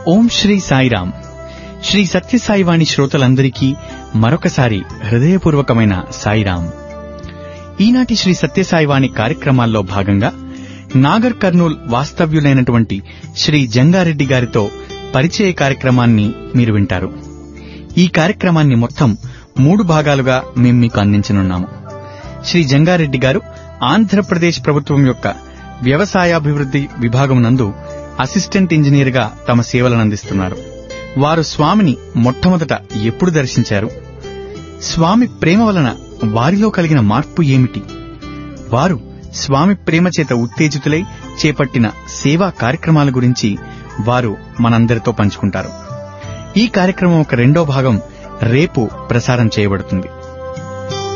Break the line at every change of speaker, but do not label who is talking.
ఓం శ్రీ సాయిరాం శ్రీ సత్యసాయివాణి శ్రోతలందరికీ మరొకసారి హృదయపూర్వకమైన సాయిరాం ఈనాటి శ్రీ సత్యసాయివాణి కార్యక్రమాల్లో భాగంగా నాగర్ కర్నూల్ వాస్తవ్యులైనటువంటి శ్రీ జంగారెడ్డి గారితో పరిచయ కార్యక్రమాన్ని మీరు వింటారు ఈ కార్యక్రమాన్ని మొత్తం మూడు భాగాలుగా మేము మీకు అందించనున్నాము శ్రీ జంగారెడ్డి గారు ఆంధ్రప్రదేశ్ ప్రభుత్వం యొక్క వ్యవసాయాభివృద్ధి విభాగం నందు అసిస్టెంట్ ఇంజనీర్ గా తమ సేవలను అందిస్తున్నారు వారు స్వామిని మొట్టమొదట ఎప్పుడు దర్శించారు స్వామి ప్రేమ వలన వారిలో కలిగిన మార్పు ఏమిటి వారు స్వామి ప్రేమ చేత ఉత్తేజితులై చేపట్టిన సేవా కార్యక్రమాల గురించి వారు మనందరితో పంచుకుంటారు ఈ కార్యక్రమం ఒక రెండో భాగం రేపు ప్రసారం చేయబడుతుంది